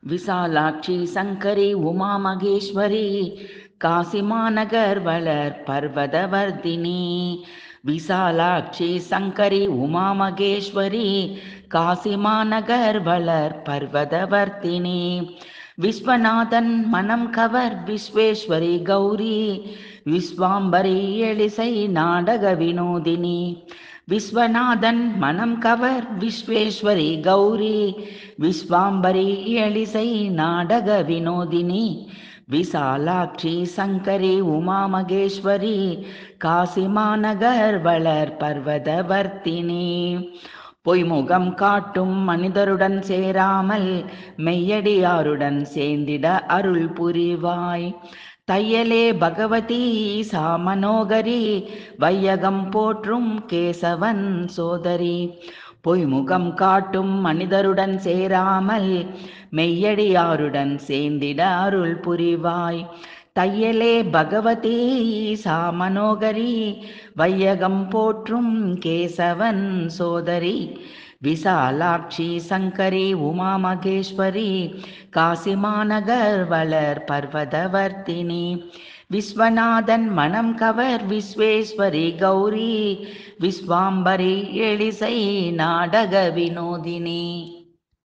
விசாலாட்சி சங்கரி உமா மகேஸ்வரி காசிமாநகர் வளர் பர்வதவர்தினி விசாலாட்சி சங்கரி உமா மகேஸ்வரி காசிமாநகர் வளர் பர்வதவர்த்தினி விஸ்வநாதன் மனம் கவர் விஸ்வேஸ்வரி கௌரி விஸ்வாம்பரி எழிசை நாடக வினோதினி விஸ்வநாதன் மனம் கவர் விஸ்வேஸ்வரி கௌரி விஸ்வாம்பரி எழிசை நாடக வினோதினி விசாலாட்சி சங்கரி உமா மகேஸ்வரி காசிமாநகர் வளர் பர்வதவர்த்தினி பொய்முகம் காட்டும் மனிதருடன் சேராமல் மெய்யடியாருடன் சேர்ந்திட அருள் புரிவாய் தையலே பகவதி ஈசா மனோகரி வையகம் போற்றும் கேசவன் சோதரி பொய்முகம் காட்டும் மனிதருடன் சேராமல் மெய்யடியாருடன் சேர்ந்திட அருள் புரிவாய் தையலே பகவதி ஈசா மனோகரி வையகம் போற்றும் கேசவன் சோதரி விசாலாட்சி சங்கரி உமா மகேஸ்வரி காசிமாநகர் வளர் பர்வதவர்த்தினி விஸ்வநாதன் மனம் கவர் விஸ்வேஸ்வரி கௌரி விஸ்வாம்பரி எழிசை நாடக வினோதினி